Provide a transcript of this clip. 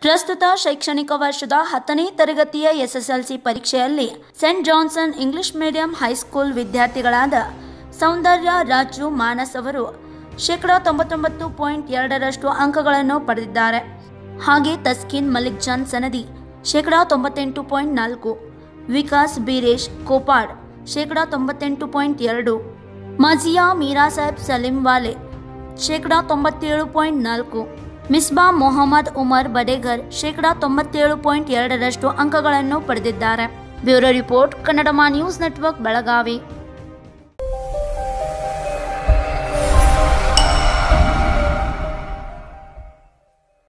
ಪ್ರಸ್ತುತ ಶೈಕ್ಷಣಿಕ ವರ್ಷದ ಹತ್ತನೇ ತರಗತಿಯ ಎಸ್ಎಸ್ಎಲ್ಸಿ ಪರೀಕ್ಷೆಯಲ್ಲಿ Saint Johnson English medium high school ವಿದ್ಯಾರ್ಥಿಗಳಾದ ಸೌಂದರ್ಯ ರಾಜು ಮಾನಸ್ ಅವರು ಶೇಕಡ ತೊಂಬತ್ತೊಂಬತ್ತು ಪಾಯಿಂಟ್ ಎರಡರಷ್ಟು ಅಂಕಗಳನ್ನು ಪಡೆದಿದ್ದಾರೆ ಹಾಗೆ ತಸ್ಕಿನ್ ಮಲಿಕ್ ಜಾನ್ ಸನದಿ ಶೇಕಡ ತೊಂಬತ್ತೆಂಟು ಪಾಯಿಂಟ್ ನಾಲ್ಕು ವಿಕಾಸ್ ಬೀರೇಶ್ ಕೋಪಾಡ್ ಶೇಕಡ ತೊಂಬತ್ತೆಂಟು ಪಾಯಿಂಟ್ ಎರಡು ಮಜಿಯಾ ಮೀರಾ ಸಾಹೇಬ್ ಸಲೀಂ ವಾಲೆ ಶೇಕಡ ತೊಂಬತ್ತೇಳು ಪಾಯಿಂಟ್ ನಾಲ್ಕು ಮಿಸ್ಬಾ ಮೊಹಮ್ಮದ್ ಉಮರ್ ಬಡೇಗರ್ ಶೇಕಡ ತೊಂಬತ್ತೇಳು ಪಾಯಿಂಟ್ ಎರಡರಷ್ಟು ಅಂಕಗಳನ್ನು ಪಡೆದಿದ್ದಾರೆ ಬ್ಯೂರೋ ರಿಪೋರ್ಟ್ ಕನ್ನಡಮ ನ್ಯೂಸ್ ನೆಟ್ವರ್ಕ್ ಬೆಳಗಾವಿ